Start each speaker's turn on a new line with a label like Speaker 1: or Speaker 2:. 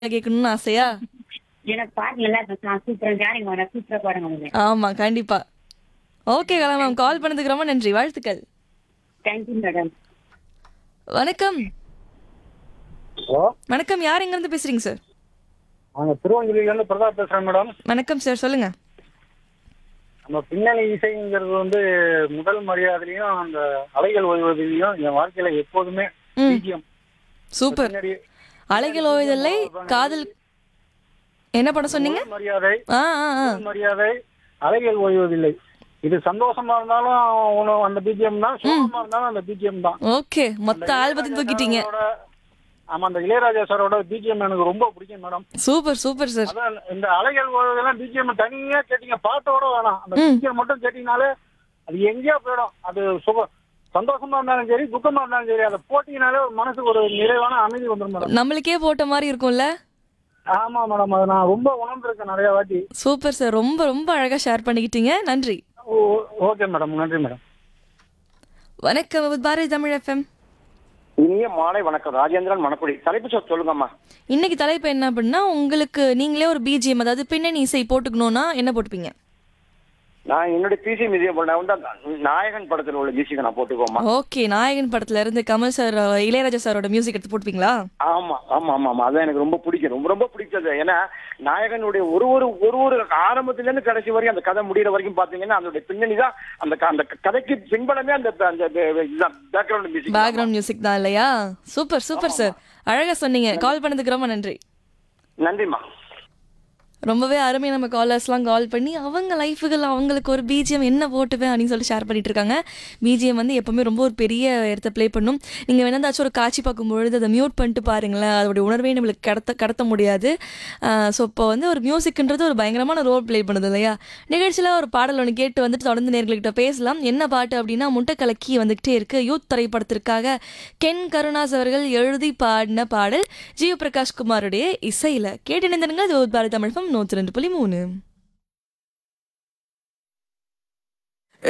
Speaker 1: கேட்கணும்னு ஆசையா
Speaker 2: எனக்கு பாட்டு நல்லா பேசலாம் சூப்பரா ஜாலிங்க வர சூப்பரா பாடுங்க அவங்க
Speaker 1: ஆமா கண்டிப்பா ஓகே கலா மேம் கால் பண்ணதுக்கு ரொம்ப நன்றி வாழ்த்துக்கள்
Speaker 2: தேங்க்யூ மேடம்
Speaker 1: வணக்கம்
Speaker 3: ஹலோ
Speaker 1: வணக்கம் யார் எங்க இருந்து பேசுறீங்க சார்
Speaker 3: நாங்கள் திருவஞ்சலியிலேருந்து பிரதாப் பேசுகிறேன் மேடம்
Speaker 1: வணக்கம் சார் சொல்லுங்க
Speaker 3: நம்ம பின்னணி இசைங்கிறது வந்து முதல் மரியாதையிலையும் அந்த அலைகள் ஓய்வதிலையும் என் வாழ்க்கையில எப்போதுமே
Speaker 1: ம்.
Speaker 3: பிஜிஎம்
Speaker 1: சூப்பர்
Speaker 3: பின்னாடி
Speaker 1: அலைகள் ஓய்தல்லை காதல் என்ன பண்ண சொன்னீங்க
Speaker 3: முதல் மரியாதை
Speaker 1: ஆ ஆ ஆ
Speaker 3: முதல் மரியாதை அலைகள் ஓய்வதில்லை இது சந்தோஷமா இருந்தாலும் உன- அந்த பிஜிஎம் தான் சோகமா இருந்தாலும் அந்த பிஜிஎம் தான்
Speaker 1: ஓகே மொத்த ஆல்பத்தையும் தூக்கிட்டீங்க
Speaker 3: சாரோட- ஆமா அந்த இளையராஜா சாரோட பிஜிஎம் எனக்கு ரொம்ப பிடிக்கும் மேடம்
Speaker 1: சூப்பர் சூப்பர் சார்
Speaker 3: அதான் இந்த அலைகள் ஓய்வதெல்லாம் பிஜிஎம் தனியா கேட்டீங்க பாட்டோட வேணாம் அந்த பிஜிஎம் மட்டும் கேட்டீங்கனாலே அது எங்கேயோ போயிடும் அது சுக சந்தோஷமா இருந்தாலும் சரி துக்கமா இருந்தாலும் சரி அதை போட்டீங்கனாலே ஒரு மனசுக்கு ஒரு நிறைவான அமைதி வந்துடும் மேடம்
Speaker 1: நம்மளுக்கே போட்ட மாதிரி இருக்கும்ல
Speaker 3: ஆமா மேடம் அது நான் ரொம்ப உணர்ந்திருக்கேன் நிறைய வாட்டி
Speaker 1: சூப்பர் சார் ரொம்ப ரொம்ப அழகா ஷேர் பண்ணிக்கிட்டீங்க நன்றி
Speaker 3: ஓ- ஓகே மேடம் நன்றி மேடம்
Speaker 1: வணக்கம் வித் பாரதி தமிழ் எஃப்எம்
Speaker 4: இனிய மாலை வணக்கம் ராஜேந்திரன் மணக்குடி தலைப்பு சொல் சொல்லுங்கம்மா
Speaker 1: இன்னைக்கு தலைப்பு என்ன அப்படின்னா உங்களுக்கு நீங்களே ஒரு பிஜிஎம் அதாவது பின்னணி இசை போட்டுக்கணும்னா என்ன போட்டுப்பீங்க
Speaker 4: நான் என்னுடைய பிசி மியூசியம் நான் வந்து அந்த நாயகன் படத்தில் உள்ள மியூசிக்கை நான் போட்டுக்கோமா
Speaker 1: ஓகே நாயகன் படத்துல இருந்து கமல் சார் இளையராஜா சாரோட மியூசிக் எடுத்து போட்டுப்பீங்களா
Speaker 4: ஆமா ஆமா ஆமா ஆமா அதான் எனக்கு ரொம்ப பிடிக்கும் ரொம்ப ரொம்ப பிடிச்சது ஏன்னா நாயகனுடைய ஒரு ஒரு ஒரு ஒரு ஆரம்பத்துல இருந்து கடைசி வரைக்கும் அந்த கதை முடியிற வரைக்கும் பாத்தீங்கன்னா அதனுடைய பின்னணி தான் அந்த க- அந்த கதைக்கு பின்பலமே அந்த அந்த பேக்ரவுண்ட் மியூசிக்
Speaker 1: பேக்ரவுண்ட் மியூசிக் தான் இல்லையா சூப்பர் சூப்பர் சார் அழகா சொன்னீங்க கால் பண்ணதுக்கு ரொம்ப நன்றி
Speaker 4: நன்றிம்மா
Speaker 1: ரொம்பவே அருமையாக நம்ம காலர்ஸ்லாம் கால் பண்ணி அவங்க லைஃபுகள் அவங்களுக்கு ஒரு பிஜிஎம் என்ன போட்டுவேன் அப்படின்னு சொல்லிட்டு ஷேர் பண்ணிட்டு இருக்காங்க பிஜிஎம் வந்து எப்பவுமே ரொம்ப ஒரு பெரிய இடத்த ப்ளே பண்ணும் நீங்கள் வேணாந்தாச்சும் ஒரு காட்சி பார்க்கும்பொழுது அதை மியூட் பண்ணிட்டு பாருங்களேன் அதோடைய உணர்வே நம்மளுக்கு கடத்த கடத்த முடியாது ஸோ இப்போ வந்து ஒரு மியூசிக்ன்றது ஒரு பயங்கரமான ரோல் ப்ளே பண்ணுது இல்லையா நிகழ்ச்சியில் ஒரு பாடல் ஒன்று கேட்டு வந்துட்டு தொடர்ந்து நேர்கள்கிட்ட பேசலாம் என்ன பாட்டு அப்படின்னா முட்டை கலக்கி வந்துகிட்டே இருக்கு யூத் திரைப்படத்திற்காக கென் கருணாஸ் அவர்கள் எழுதி பாடின பாடல் ஜியோ பிரகாஷ் குமாருடைய இசையில் கேட்டு நினைந்திருங்க இது ஒரு பாரதி தமிழ் நூற்றி ரெண்டு புள்ளி மூணு